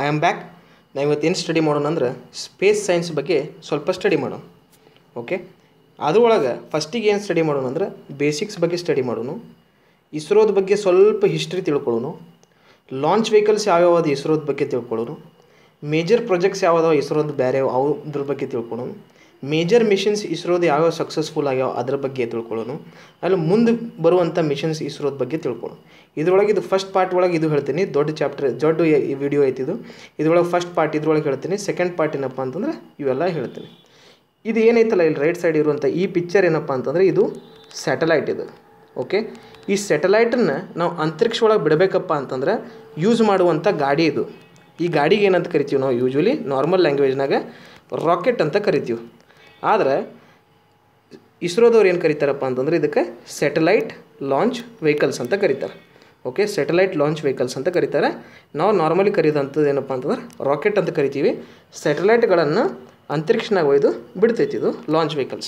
I am back ನಾವು ಇವತ್ತೇನು study ಮಾಡೋಣ ಅಂದ್ರೆ ಸ್ಪೇಸ್ ಸೈನ್ಸ್ ಬಗ್ಗೆ ಸ್ವಲ್ಪ ಸ್ಟಡಿ ಮಾಡೋಣ ಓಕೆ ಅದ್ರೊಳಗೆ ಫಸ್ಟಿಗೆ ಏನು ಸ್ಟಡಿ ಮಾಡೋಣ ಅಂದ್ರೆ ಬೇಸಿಕ್ಸ್ ಬಗ್ಗೆ ಸ್ಟಡಿ ಮಾಡೋಣ ಇಸ್ರೋದ ಬಗ್ಗೆ ಸ್ವಲ್ಪ ಹಿಸ್ಟ್ರಿ ತಿಳ್ಕೊಳ್ಳೋಣ ಲಾಂಚ್ ವೆಹಿಕಲ್ಸ್ ಯಾವ್ಯಾವ ಅದು ಇಸ್ರೋದ ಬಗ್ಗೆ ತಿಳ್ಕೊಳ್ಳೋಣ ಮೇಜರ್ ಪ್ರಾಜೆಕ್ಟ್ಸ್ ಯಾವ್ದಾವ ಇಸ್ರೋದ ಬೇರೆ ಅದ್ರ ಬಗ್ಗೆ ತಿಳ್ಕೊಳ್ಳೋಣ ಮೇಜರ್ ಮಿಷನ್ಸ್ ಇಸ್ರೋದು ಯಾವ್ಯಾವ ಸಕ್ಸಸ್ಫುಲ್ ಆಗ್ಯಾವ ಅದ್ರ ಬಗ್ಗೆ ತಿಳ್ಕೊಳ್ಳೋಣ ಅಲ್ಲಿ ಮುಂದೆ ಬರುವಂಥ ಮಿಷನ್ಸ್ ಇಸ್ರೋದ ಬಗ್ಗೆ ತಿಳ್ಕೊಳ್ಳೋಣ ಇದ್ರೊಳಗೆ ಇದು ಫಸ್ಟ್ ಪಾರ್ಟ್ ಒಳಗೆ ಇದು ಹೇಳ್ತೀನಿ ದೊಡ್ಡ ಚಾಪ್ಟರ್ ದೊಡ್ಡ ಈ ವಿಡಿಯೋ ಐತಿ ಇದು ಇದ್ರೊಳಗೆ ಫಸ್ಟ್ ಪಾರ್ಟ್ ಇದ್ರೊಳಗೆ ಹೇಳ್ತೀನಿ ಸೆಕೆಂಡ್ ಪಾರ್ಟ್ ಏನಪ್ಪ ಅಂತಂದ್ರೆ ಇವೆಲ್ಲ ಹೇಳ್ತೀನಿ ಇದು ಏನೈತಲ್ಲ ಇಲ್ಲಿ ರೈಟ್ ಸೈಡ್ ಇರುವಂಥ ಈ ಪಿಕ್ಚರ್ ಏನಪ್ಪ ಅಂತಂದರೆ ಇದು ಸ್ಯಾಟಲೈಟ್ ಇದು ಓಕೆ ಈ ಸ್ಯಾಟಲೈಟನ್ನು ನಾವು ಅಂತರಿಕ್ಷ ಒಳಗೆ ಬಿಡಬೇಕಪ್ಪ ಅಂತಂದ್ರೆ ಯೂಸ್ ಮಾಡುವಂಥ ಗಾಡಿ ಇದು ಈ ಗಾಡಿಗೆ ಏನಂತ ಕರಿತೀವಿ ನಾವು ಯೂಶ್ವಲಿ ನಾರ್ಮಲ್ ಲ್ಯಾಂಗ್ವೇಜ್ನಾಗ ರಾಕೆಟ್ ಅಂತ ಕರಿತೀವಿ ಆದರೆ ಇಸ್ರೋದವ್ರು ಏನು ಕರೀತಾರಪ್ಪ ಅಂತಂದ್ರೆ ಇದಕ್ಕೆ ಸ್ಯಾಟಲೈಟ್ ಲಾಂಚ್ ವೆಹಿಕಲ್ಸ್ ಅಂತ ಕರೀತಾರೆ ಓಕೆ ಸ್ಯಾಟಲೈಟ್ ಲಾಂಚ್ ವೆಹಿಕಲ್ಸ್ ಅಂತ ಕರೀತಾರೆ ನಾವು ನಾರ್ಮಲಿ ಕರೀದಂಥದ್ದು ಏನಪ್ಪ ಅಂತಂದ್ರೆ ರಾಕೆಟ್ ಅಂತ ಕರಿತೀವಿ ಸ್ಯಾಟಲೈಟ್ಗಳನ್ನು ಅಂತರಿಕ್ಷನಾಗ ಒಯ್ದು ಬಿಡ್ತೈತಿ ಇದು launch vehicles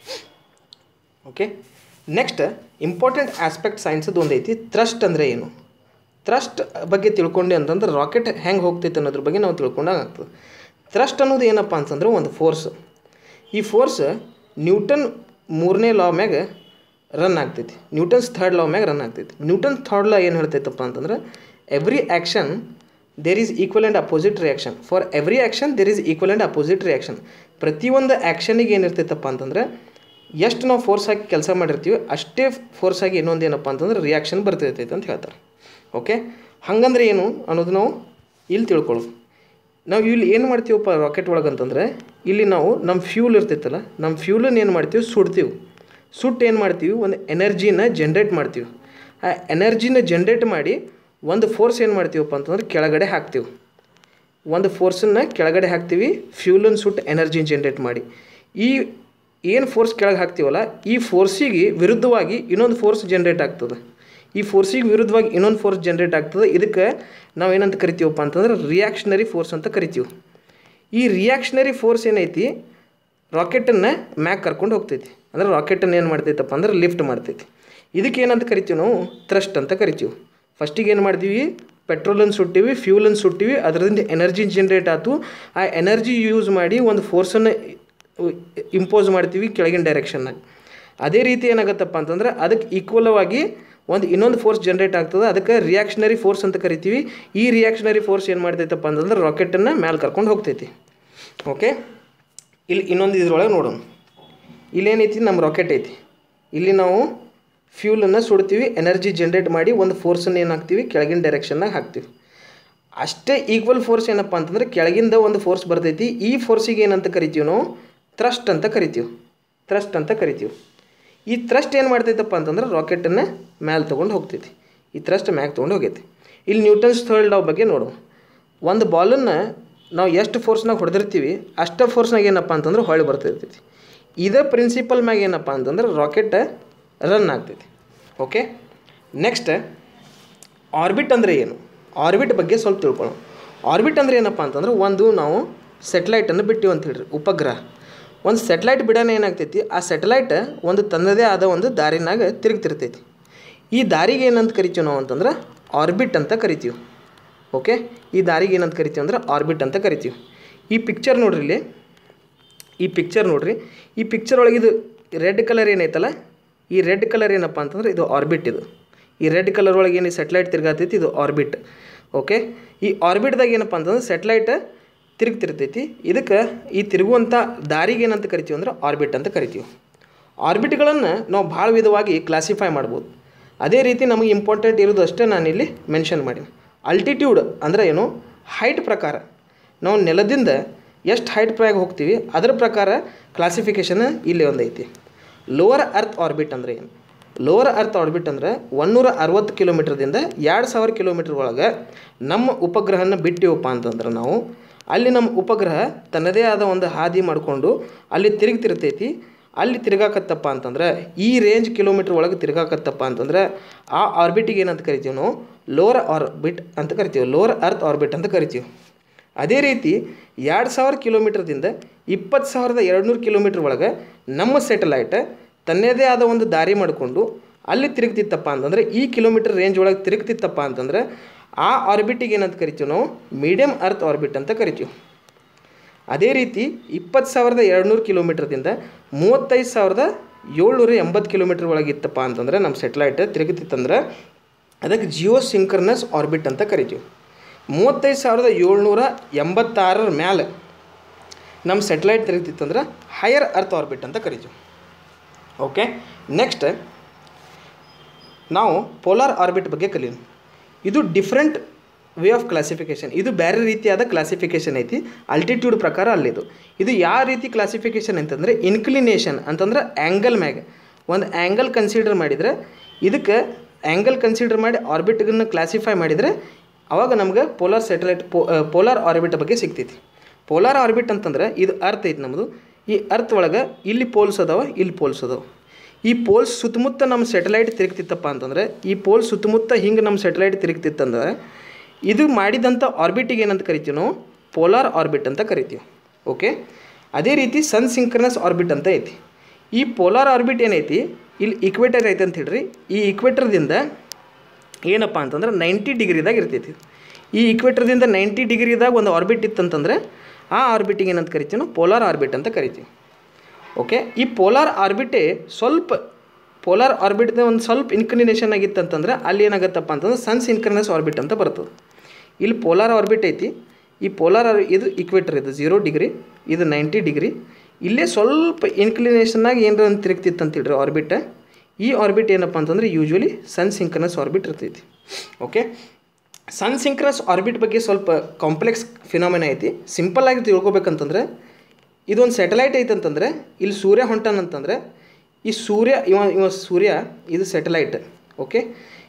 okay next important aspect ಸೈನ್ಸದ್ದು ಒಂದು ಐತಿ ಥ್ರಸ್ಟ್ ಅಂದರೆ ಏನು ಥ್ರಸ್ಟ್ ಬಗ್ಗೆ ತಿಳ್ಕೊಂಡೆ ಅಂತಂದ್ರೆ ರಾಕೆಟ್ ಹೆಂಗೆ ಹೋಗ್ತೈತೆ ಅನ್ನೋದ್ರ ಬಗ್ಗೆ ನಾವು ತಿಳ್ಕೊಂಡಾಗ ಆಗ್ತದೆ ಥ್ರಸ್ಟ್ ಅನ್ನೋದು ಏನಪ್ಪ ಅಂತಂದ್ರೆ ಒಂದು ಫೋರ್ಸ್ ಈ ಫೋರ್ಸ್ ನ್ಯೂಟನ್ ಮೂರನೇ ಲಾ ಮ್ಯಾಗ ರನ್ ಆಗ್ತೈತಿ ನ್ಯೂಟನ್ಸ್ ಥರ್ಡ್ ಲಾ ಮ್ಯಾಗ ರನ್ ಆಗ್ತೈತಿ ನ್ಯೂಟನ್ ಥರ್ಡ್ ಲಾ ಏನು ಹೇಳ್ತೈತಪ್ಪ ಅಂತಂದ್ರೆ every action there is equal and opposite reaction for every action there is equal and opposite reaction ಪ್ರತಿಯೊಂದು ಆ್ಯಕ್ಷನಿಗೆ ಏನಿರ್ತೈತಪ್ಪ ಅಂತಂದ್ರೆ ಎಷ್ಟು ನಾವು ಫೋರ್ಸ್ ಹಾಕಿ ಕೆಲಸ ಮಾಡಿರ್ತೀವಿ ಅಷ್ಟೇ ಫೋರ್ಸ್ ಆಗಿ ಇನ್ನೊಂದು ಏನಪ್ಪ ಅಂತಂದ್ರೆ ರಿಯಾಕ್ಷನ್ ಬರ್ತಿರ್ತೈತೆ ಅಂತ ಹೇಳ್ತಾರೆ ಓಕೆ ಹಾಗಂದ್ರೆ ಏನು ಅನ್ನೋದು ನಾವು ಇಲ್ಲಿ ತಿಳ್ಕೊಳ್ಳೋದು ನಾವು ಇಲ್ಲಿ ಏನು ಮಾಡ್ತೀವಪ್ಪ ರಾಕೆಟ್ ಒಳಗೆ ಅಂತಂದರೆ ಇಲ್ಲಿ ನಾವು ನಮ್ಮ ಫ್ಯೂಲ್ ಇರ್ತೈತಲ್ಲ ನಮ್ಮ ಫ್ಯೂಲನ್ನು ಏನು ಮಾಡ್ತೀವಿ ಸುಡ್ತೀವಿ ಸುಟ್ಟು ಏನು ಮಾಡ್ತೀವಿ ಒಂದು ಎನರ್ಜಿನ ಜನ್ರೇಟ್ ಮಾಡ್ತೀವಿ ಆ ಎನರ್ಜಿನ ಜನ್ರೇಟ್ ಮಾಡಿ ಒಂದು ಫೋರ್ಸ್ ಏನು ಮಾಡ್ತೀವಪ್ಪ ಅಂತಂದ್ರೆ ಕೆಳಗಡೆ ಹಾಕ್ತೀವಿ ಒಂದು ಫೋರ್ಸನ್ನು ಕೆಳಗಡೆ ಹಾಕ್ತೀವಿ ಫ್ಯೂಲನ್ನು ಸುಟ್ಟು ಎನರ್ಜಿ ಜನ್ರೇಟ್ ಮಾಡಿ ಈ ಏನು ಫೋರ್ಸ್ ಕೆಳಗೆ ಹಾಕ್ತೀವಲ್ಲ ಈ ಫೋರ್ಸಿಗೆ ವಿರುದ್ಧವಾಗಿ ಇನ್ನೊಂದು ಫೋರ್ಸ್ ಜನ್ರೇಟ್ ಆಗ್ತದೆ ಈ ಫೋರ್ಸಿಗೆ ವಿರುದ್ಧವಾಗಿ ಇನ್ನೊಂದು ಫೋರ್ಸ್ ಜನ್ರೇಟ್ ಆಗ್ತದೆ ಇದಕ್ಕೆ ನಾವು ಏನಂತ ಕರಿತೀವಪ್ಪ ಅಂತಂದ್ರೆ ರಿಯಾಕ್ಷನರಿ ಫೋರ್ಸ್ ಅಂತ ಕರಿತೀವಿ ಈ ರಿಯಾಕ್ಷನರಿ ಫೋರ್ಸ್ ಏನೈತಿ ರಾಕೆಟನ್ನು ಮ್ಯಾಕ್ ಕರ್ಕೊಂಡು ಹೋಗ್ತೈತಿ ಅಂದ್ರೆ ರಾಕೆಟನ್ನು ಏನು ಮಾಡ್ತೈತಪ್ಪ ಅಂದ್ರೆ ಲಿಫ್ಟ್ ಮಾಡ್ತೈತಿ ಇದಕ್ಕೆ ಏನಂತ ಕರಿತೀವಿ ನಾವು ಥ್ರಸ್ಟ್ ಅಂತ ಕರಿತೀವಿ ಫಸ್ಟಿಗೆ ಏನು ಮಾಡ್ತೀವಿ ಪೆಟ್ರೋಲನ್ನು ಸುಟ್ಟಿವಿ ಫ್ಯೂಲನ್ನು ಸುಟ್ಟಿವಿ ಅದರಿಂದ ಎನರ್ಜಿ ಜನ್ರೇಟ್ ಆಯ್ತು ಆ ಎನರ್ಜಿ ಯೂಸ್ ಮಾಡಿ ಒಂದು ಫೋರ್ಸನ್ನು ಇಂಪೋಸ್ ಮಾಡ್ತೀವಿ ಕೆಳಗಿನ ಡೈರೆಕ್ಷನ್ನಾಗ ಅದೇ ರೀತಿ ಏನಾಗುತ್ತಪ್ಪ ಅಂತಂದ್ರೆ ಅದಕ್ಕೆ ಈಕ್ವಲವಾಗಿ ಒಂದು ಇನ್ನೊಂದು ಫೋರ್ಸ್ ಜನ್ರೇಟ್ ಆಗ್ತದೆ ಅದಕ್ಕೆ ರಿಯಾಕ್ಷನರಿ ಫೋರ್ಸ್ ಅಂತ ಕರಿತೀವಿ ಈ ರಿಯಾಕ್ಷನರಿ ಫೋರ್ಸ್ ಏನು ಮಾಡ್ತೈತಪ್ಪ ಅಂತಂದ್ರೆ ರಾಕೆಟನ್ನು ಮ್ಯಾಲೆ ಕರ್ಕೊಂಡು ಹೋಗ್ತೈತಿ ಓಕೆ ಇಲ್ಲಿ ಇನ್ನೊಂದು ಇದ್ರೊಳಗೆ ನೋಡೋಣ ಇಲ್ಲೇನೈತಿ ನಮ್ಮ ರಾಕೆಟ್ ಐತಿ ಇಲ್ಲಿ ನಾವು ಫ್ಯೂಲನ್ನು ಸುಡ್ತೀವಿ ಎನರ್ಜಿ ಜನ್ರೇಟ್ ಮಾಡಿ ಒಂದು ಫೋರ್ಸನ್ನು ಏನು ಹಾಕ್ತೀವಿ ಕೆಳಗಿನ ಡೈರೆಕ್ಷನ್ನಾಗ ಹಾಕ್ತೀವಿ ಅಷ್ಟೇ ಈಕ್ವಲ್ ಫೋರ್ಸ್ ಏನಪ್ಪ ಅಂತಂದ್ರೆ ಕೆಳಗಿಂದ ಒಂದು ಫೋರ್ಸ್ ಬರ್ತೈತಿ ಈ ಫೋರ್ಸಿಗೆ ಏನಂತ ಕರಿತೀವಿ ನಾವು ಥ್ರಸ್ಟ್ ಅಂತ ಕರಿತೀವಿ ಥ್ರಸ್ಟ್ ಅಂತ ಕರಿತೀವಿ ಈ ಥ್ರಸ್ಟ್ ಏನು ಮಾಡ್ತೈತಪ್ಪ ಅಂತಂದ್ರೆ ರಾಕೆಟನ್ನು ಮ್ಯಾಲೆ ತೊಗೊಂಡು ಹೋಗ್ತೈತಿ ಈ ಥ್ರಸ್ಟ್ ಮ್ಯಾಗೆ ತೊಗೊಂಡು ಹೋಗೈತಿ ಇಲ್ಲಿ ನ್ಯೂಟನ್ಸ್ ಥರ್ಡ್ ಲಾ ಬಗ್ಗೆ ನೋಡು ಒಂದು ಬಾಲನ್ನು ನಾವು ಎಷ್ಟು ಫೋರ್ಸ್ನಾಗ ಹೊಡೆದಿರ್ತೀವಿ ಅಷ್ಟು ಫೋರ್ಸ್ನಾಗ ಏನಪ್ಪ ಅಂತಂದ್ರೆ ಹೊಳೆ ಬರ್ತಿರ್ತೈತಿ ಇದೇ ಪ್ರಿನ್ಸಿಪಲ್ ಮ್ಯಾಗ ಏನಪ್ಪ ಅಂತಂದ್ರೆ ರಾಕೆಟ್ ರನ್ ಆಗ್ತೈತಿ ಓಕೆ ನೆಕ್ಸ್ಟ್ ಆರ್ಬಿಟ್ ಅಂದರೆ ಏನು ಆರ್ಬಿಟ್ ಬಗ್ಗೆ ಸ್ವಲ್ಪ ತಿಳ್ಕೊಳ್ಳೋಣ ಆರ್ಬಿಟ್ ಅಂದರೆ ಏನಪ್ಪ ಅಂತಂದ್ರೆ ಒಂದು ನಾವು ಸೆಟ್ಲೈಟನ್ನು ಬಿಟ್ಟಿವಿ ಅಂತ ಹೇಳ್ರಿ ಉಪಗ್ರಹ ಒಂದು ಸೆಟ್ಲೈಟ್ ಬಿಡೋಣ ಏನಾಗ್ತೈತಿ ಆ ಸೆಟಲೈಟ್ ಒಂದು ತನ್ನದೇ ಆದ ಒಂದು ದಾರಿನಾಗ ತಿರುಗ್ತಿರ್ತೈತಿ ಈ ದಾರಿಗೆ ಏನಂತ ಕರಿತೀವಿ ನಾವು ಅಂತಂದ್ರೆ ಆರ್ಬಿಟ್ ಅಂತ ಕರಿತೀವಿ ಓಕೆ ಈ ದಾರಿಗೆ ಏನಂತ ಕರಿತೀವಿ ಅಂದ್ರೆ ಆರ್ಬಿಟ್ ಅಂತ ಕರಿತೀವಿ ಈ ಪಿಕ್ಚರ್ ನೋಡ್ರಿ ಇಲ್ಲಿ ಈ ಪಿಕ್ಚರ್ ನೋಡ್ರಿ ಈ ಪಿಕ್ಚರ್ ಒಳಗೆ ಇದು ರೆಡ್ ಕಲರ್ ಏನೈತಲ್ಲ ಈ ರೆಡ್ ಕಲರ್ ಏನಪ್ಪ ಅಂತಂದ್ರೆ ಇದು ಆರ್ಬಿಟ್ ಇದು ಈ ರೆಡ್ ಕಲರ್ ಒಳಗೆ ಏನು ಸೆಟ್ಲೈಟ್ ತಿರ್ಗಾತೈತಿ ಇದು ಆರ್ಬಿಟ್ ಓಕೆ ಈ ಆರ್ಬಿಟ್ದಾಗ ಏನಪ್ಪ ಅಂತಂದ್ರೆ ಸೆಟ್ಲೈಟ್ ತಿರುಗ್ತಿರ್ತೈತಿ ಇದಕ್ಕೆ ಈ ತಿರುಗುವಂಥ ದಾರಿಗೆ ಏನಂತ ಕರಿತೀವಿ ಅಂದ್ರೆ ಆರ್ಬಿಟ್ ಅಂತ ಕರಿತೀವಿ ಆರ್ಬಿಟ್ಗಳನ್ನು ನಾವು ಭಾಳ ವಿಧವಾಗಿ ಕ್ಲಾಸಿಫೈ ಮಾಡ್ಬೋದು ಅದೇ ರೀತಿ ನಮಗೆ ಇಂಪಾರ್ಟೆಂಟ್ ಇರೋದು ಅಷ್ಟೇ ನಾನಿಲ್ಲಿ ಮೆನ್ಷನ್ ಮಾಡೀನಿ ಅಲ್ಟಿಟ್ಯೂಡ್ ಅಂದರೆ ಏನು ಹೈಟ್ ಪ್ರಕಾರ ನಾವು ನೆಲದಿಂದ ಎಷ್ಟು ಹೈಟ್ ಪ್ರಯಾಗ ಹೋಗ್ತೀವಿ ಅದರ ಪ್ರಕಾರ ಕ್ಲಾಸಿಫಿಕೇಷನ್ ಇಲ್ಲಿ ಒಂದೈತಿ ಲೋವರ್ ಅರ್ತ್ ಆರ್ಬಿಟ್ ಅಂದರೆ ಏನು ಲೋವರ್ ಅರ್ತ್ ಆರ್ಬಿಟ್ ಅಂದರೆ ಒನ್ನೂರ ಅರವತ್ತು ಕಿಲೋಮೀಟ್ರದಿಂದ ಎರಡು ಸಾವಿರ ಕಿಲೋಮೀಟ್ರ್ ಒಳಗೆ ನಮ್ಮ ಉಪಗ್ರಹನ ಬಿಟ್ಟಿವಪ್ಪ ಅಂತಂದ್ರೆ ನಾವು ಅಲ್ಲಿ ನಮ್ಮ ಉಪಗ್ರಹ ತನ್ನದೇ ಆದ ಒಂದು ಹಾದಿ ಮಾಡಿಕೊಂಡು ಅಲ್ಲಿ ತಿರುಗ್ತಿರ್ತೈತಿ ಅಲ್ಲಿ ತಿರುಗಾಕತ್ತಪ್ಪ ಅಂತಂದ್ರೆ ಈ ರೇಂಜ್ ಕಿಲೋಮೀಟ್ರ್ ಒಳಗೆ ತಿರುಗಾಕತ್ತಪ್ಪ ಅಂತಂದ್ರೆ ಆ ಆರ್ಬಿಟಿಗೆ ಏನಂತ ಕರಿತೀವಿ ನಾವು ಲೋವರ್ ಆರ್ಬಿಟ್ ಅಂತ ಕರಿತೀವಿ ಲೋವರ್ ಅರ್ತ್ ಆರ್ಬಿಟ್ ಅಂತ ಕರಿತೀವಿ ಅದೇ ರೀತಿ ಎರಡು ಸಾವಿರ ಕಿಲೋಮೀಟ್ರದಿಂದ ಇಪ್ಪತ್ತು ಸಾವಿರದ ಎರಡುನೂರು ಕಿಲೋಮೀಟ್ರ್ ಒಳಗೆ ನಮ್ಮ ಸೆಟಲೈಟ್ ತನ್ನದೇ ಆದ ಒಂದು ದಾರಿ ಮಾಡಿಕೊಂಡು ಅಲ್ಲಿ ತಿರುಗ್ತಿತ್ತಪ್ಪ ಅಂತಂದ್ರೆ ಈ ಕಿಲೋಮೀಟರ್ ರೇಂಜ್ ಒಳಗೆ ತಿರುಗ್ತಿತ್ತಪ್ಪ ಅಂತಂದ್ರೆ ಆ ಆರ್ಬಿಟಿಗೆ ಏನಂತ ಕರಿತೀವಿ ನಾವು ಮೀಡಿಯಮ್ ಅರ್ತ್ ಆರ್ಬಿಟ್ ಅಂತ ಕರಿತೀವಿ ಅದೇ ರೀತಿ ಇಪ್ಪತ್ತು ಸಾವಿರದ ಎರಡುನೂರು ಕಿಲೋಮೀಟ್ರದಿಂದ ಮೂವತ್ತೈದು ಸಾವಿರದ ಏಳ್ನೂರ ಎಂಬತ್ತು ಕಿಲೋಮೀಟ್ರ್ ಒಳಗಿತ್ತಪ್ಪ ಅಂತಂದ್ರೆ ನಮ್ಮ ಸೆಟ್ಲೈಟ್ ತಿರುಗುತ್ತಿತ್ತಂದ್ರೆ ಅದಕ್ಕೆ ಜಿಯೋ ಸಿಂಕ್ರನಸ್ ಆರ್ಬಿಟ್ ಅಂತ ಕರಿತೀವಿ ಮೂವತ್ತೈದು ಸಾವಿರದ ಏಳ್ನೂರ ಎಂಬತ್ತಾರರ ಮ್ಯಾಲೆ ನಮ್ಮ ಸೆಟ್ಲೈಟ್ ತಿರುಗ್ತಿತ್ತಂದ್ರೆ ಹೈಯರ್ ಅರ್ತ್ ಆರ್ಬಿಟ್ ಅಂತ ಕರಿತೀವಿ ಓಕೆ ನೆಕ್ಸ್ಟ್ ನಾವು ಪೋಲಾರ್ ಆರ್ಬಿಟ್ ಬಗ್ಗೆ ಕಲಿಯೋಣ ಇದು ಡಿಫ್ರೆಂಟ್ ವೇ ಆಫ್ ಕ್ಲಾಸಿಫಿಕೇಷನ್ ಇದು ಬೇರೆ ರೀತಿಯಾದ ಕ್ಲಾಸಿಫಿಕೇಷನ್ ಐತಿ ಅಲ್ಟಿಟ್ಯೂಡ್ ಪ್ರಕಾರ ಅಲ್ಲಿದು ಇದು ಯಾವ ರೀತಿ ಕ್ಲಾಸಿಫಿಕೇಷನ್ ಅಂತಂದರೆ ಇನ್ಕ್ಲಿನೇಷನ್ ಅಂತಂದ್ರೆ ಆ್ಯಂಗಲ್ ಮ್ಯಾಗ ಒಂದು ಆ್ಯಂಗಲ್ ಕನ್ಸಿಡರ್ ಮಾಡಿದರೆ ಇದಕ್ಕೆ ಆ್ಯಂಗಲ್ ಕನ್ಸಿಡರ್ ಮಾಡಿ ಆರ್ಬಿಟ್ಗನ್ನು ಕ್ಲಾಸಿಫೈ ಮಾಡಿದರೆ ಅವಾಗ ನಮ್ಗೆ ಪೋಲಾರ್ ಸ್ಯಾಟಲೈಟ್ ಪೋ ಪೋಲಾರ್ ಆರ್ಬಿಟ್ ಬಗ್ಗೆ ಸಿಗ್ತೈತಿ ಪೋಲಾರ್ ಆರ್ಬಿಟ್ ಅಂತಂದ್ರೆ ಇದು ಅರ್ಥ ಐತಿ ನಮ್ಮದು ಈ ಅರ್ಥ ಒಳಗೆ ಇಲ್ಲಿ ಪೋಲ್ಸ್ ಅದಾವ ಇಲ್ಲಿ ಪೋಲ್ಸ್ ಅದಾವ ಈ ಪೋಲ್ಸ್ ಸುತ್ತಮುತ್ತ ನಮ್ಮ ಸ್ಯಾಟಲೈಟ್ ತಿರುಗ್ತಿತ್ತಪ್ಪ ಅಂತಂದ್ರೆ ಈ ಪೋಲ್ ಸುತ್ತಮುತ್ತ ಹಿಂಗೆ ನಮ್ಮ ಸ್ಯಾಟಲೈಟ್ ತಿರುಗ್ತಿತ್ತಂದ್ರೆ ಇದು ಮಾಡಿದಂಥ ಆರ್ಬಿಟಿಗೆ ಏನಂತ ಕರಿತೀವಿ ನಾವು ಪೋಲಾರ್ ಆರ್ಬಿಟ್ ಅಂತ ಕರಿತೀವಿ ಓಕೆ ಅದೇ ರೀತಿ ಸನ್ ಸಿಂಕ್ರನಸ್ ಆರ್ಬಿಟ್ ಅಂತ ಐತಿ ಈ ಪೋಲಾರ್ ಆರ್ಬಿಟ್ ಏನೈತಿ ಇಲ್ಲಿ ಇಕ್ವೇಟರ್ ಐತೆ ಅಂತ ಹೇಳ್ರಿ ಈ ಇಕ್ವೇಟರ್ದಿಂದ ಏನಪ್ಪ ಅಂತಂದ್ರೆ ನೈಂಟಿ ಡಿಗ್ರಿದಾಗ ಇರ್ತೈತಿ ಈ ಇಕ್ವೇಟರ್ದಿಂದ ನೈಂಟಿ ಡಿಗ್ರಿದಾಗ ಒಂದು ಆರ್ಬಿಟ್ ಇತ್ತಂತಂದ್ರೆ ಆ ಆರ್ಬಿಟಿಗೆ ಏನಂತ ಕರಿತೀವಿ ನಾವು ಪೋಲಾರ್ ಆರ್ಬಿಟ್ ಅಂತ ಕರಿತೀವಿ ಓಕೆ ಈ ಪೋಲಾರ್ ಆರ್ಬಿಟೇ ಸ್ವಲ್ಪ ಪೋಲಾರ್ ಆರ್ಬಿಟ್ದ ಒಂದು ಸ್ವಲ್ಪ ಇನ್ಕ್ಲಿನೇಷನ್ ಆಗಿತ್ತಂತಂದ್ರೆ ಅಲ್ಲಿ ಏನಾಗುತ್ತಪ್ಪ ಅಂತಂದ್ರೆ ಸನ್ಸ್ ಇನ್ಕ್ಲಿನಸ್ ಆರ್ಬಿಟ್ ಅಂತ ಬರ್ತದೆ ಇಲ್ಲಿ ಪೋಲಾರ್ ಆರ್ಬಿಟ್ ಐತಿ ಈ ಪೋಲಾರ್ ಆರ್ ಇದು ಇಕ್ವೇಟರ್ ಇದು ಝೀರೋ ಡಿಗ್ರಿ ಇದು ನೈಂಟಿ ಡಿಗ್ರಿ ಇಲ್ಲೇ ಸ್ವಲ್ಪ ಇನ್ಕ್ಲಿನೇಷನ್ನಾಗಿ ಏನಾರ ಒಂದು ತಿರುಗ್ತಿತ್ತು ಅಂತ ಹೇಳ್ರಿ ಆರ್ಬಿಟ್ ಈ ಆರ್ಬಿಟ್ ಏನಪ್ಪ ಅಂತಂದ್ರೆ ಯೂಶ್ವಲಿ ಸನ್ ಸಿಂಕ್ರನಸ್ ಆರ್ಬಿಟ್ ಇರ್ತೈತಿ ಓಕೆ ಸನ್ ಸಿಂಕ್ರನಸ್ ಆರ್ಬಿಟ್ ಬಗ್ಗೆ ಸ್ವಲ್ಪ ಕಾಂಪ್ಲೆಕ್ಸ್ ಫಿನಾಮಿನ ಐತಿ ಸಿಂಪಲ್ ಆಗಿ ತಿಳ್ಕೊಬೇಕಂತಂದ್ರೆ ಇದೊಂದು ಸ್ಯಾಟಲೈಟ್ ಐತಂತಂದ್ರೆ ಇಲ್ಲಿ ಸೂರ್ಯ ಹೊಂಟಾನಂತಂದ್ರೆ ಈ ಸೂರ್ಯ ಇವ ಇವ ಸೂರ್ಯ ಇದು ಸ್ಯಾಟಲೈಟ್ ಓಕೆ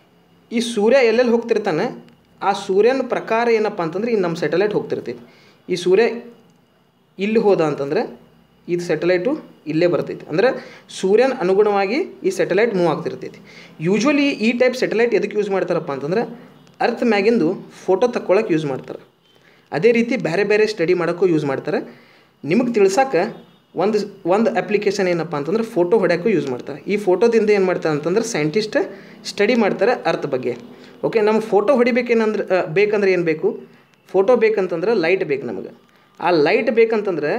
ಈ ಸೂರ್ಯ ಎಲ್ಲೆಲ್ಲಿ ಹೋಗ್ತಿರ್ತಾನೆ ಆ ಸೂರ್ಯನ ಪ್ರಕಾರ ಏನಪ್ಪ ಅಂತಂದ್ರೆ ಈ ನಮ್ಮ ಸ್ಯಾಟಲೈಟ್ ಹೋಗ್ತಿರ್ತೈತಿ ಈ ಸೂರ್ಯ ಇಲ್ಲಿ ಹೋದ ಅಂತಂದ್ರೆ ಇದು ಸ್ಯಾಟಲೈಟು ಇಲ್ಲೇ ಬರ್ತೈತಿ ಅಂದ್ರೆ ಸೂರ್ಯನ ಅನುಗುಣವಾಗಿ ಈ ಸ್ಯಾಟಲೈಟ್ ಮೂವ್ ಆಗ್ತಿರ್ತೈತಿ ಯೂಶ್ವಲಿ ಈ ಟೈಪ್ ಸ್ಯಾಟಲೈಟ್ ಎದಕ್ಕೆ ಯೂಸ್ ಮಾಡ್ತಾರಪ್ಪ ಅಂತಂದ್ರೆ ಅರ್ತ್ ಮ್ಯಾಗಿಂದು ಫೋಟೋ ತಕ್ಕೊಳಕ್ಕೆ ಯೂಸ್ ಮಾಡ್ತಾರೆ ಅದೇ ರೀತಿ ಬೇರೆ ಬೇರೆ ಸ್ಟಡಿ ಮಾಡೋಕ್ಕೂ ಯೂಸ್ ಮಾಡ್ತಾರೆ ನಿಮಗೆ ತಿಳ್ಸಕ್ಕೆ ಒಂದು ಒಂದು ಅಪ್ಲಿಕೇಶನ್ ಏನಪ್ಪ ಅಂತಂದ್ರೆ ಫೋಟೋ ಹೊಡ್ಯೋಕ್ಕೂ ಯೂಸ್ ಮಾಡ್ತಾರೆ ಈ ಫೋಟೋದಿಂದ ಏನು ಮಾಡ್ತಾರೆ ಅಂತಂದ್ರೆ ಸೈಂಟಿಸ್ಟ್ ಸ್ಟಡಿ ಮಾಡ್ತಾರೆ ಅರ್ತ್ ಬಗ್ಗೆ ಓಕೆ ನಮ್ಗೆ ಫೋಟೋ ಹೊಡಿಬೇಕೇನಂದ್ರೆ ಆ, ಬೇಕಂದ್ರೆ ಏನು ಬೇಕು ಫೋಟೋ ಬೇಕಂತಂದ್ರೆ ಲೈಟ್ ಬೇಕು ನಮಗೆ ಆ ಲೈಟ್ ಬೇಕಂತಂದ್ರೆ